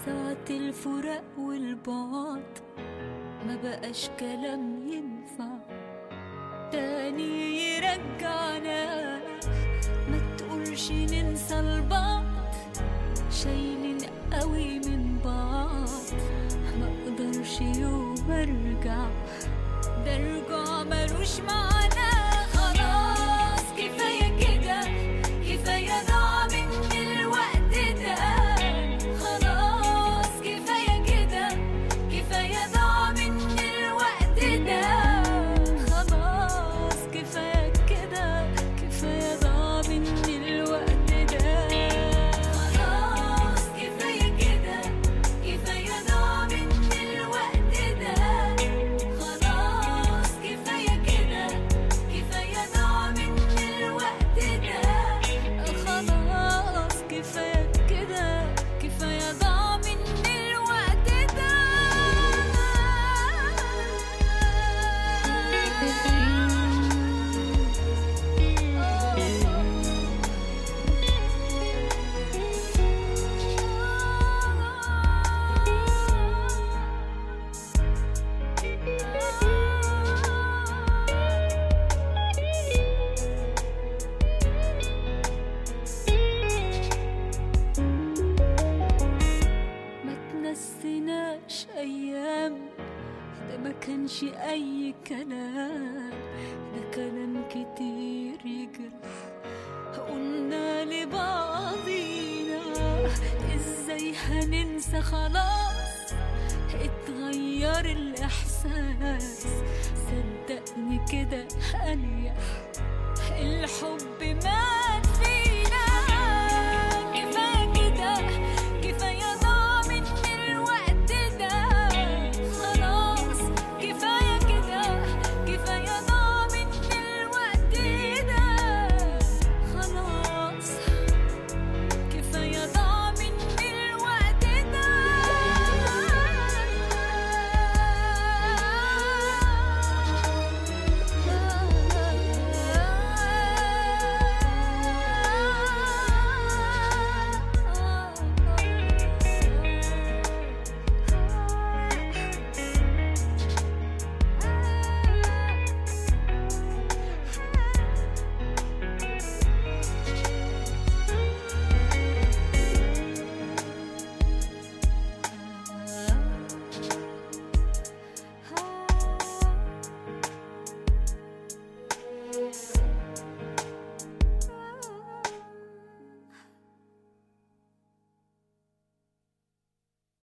ساعة الفراق والبعد ما بقاش كلام ينفع تاني يرجعنا ما تقولش ننسى البعض شايلين قوي من بعض ما اقدرش يوم ارجع ده رجوع ملوش معنى خلاص كفايه كده كفايه ضاع مني الوقت ده خلاص كفايه كده كفايه ضاع مني الوقت ده خلاص كفايه كده كفايه ضاع مني الوقت ده خلاص كفايه كده كفايه ضاع مني الوقت ده خلاص كفايه كده كفايه ضاع مني الوقت ده خلاص كفايه كده كفايه ضاع مني الوقت ما تنسيناش ايام ده ما كانش اي كلام ده كلام كتير يجرح قلنا لبعضينا ازاي هننسى خلاص اتغير الاحساس صدقني كده اريح الحب مات فينا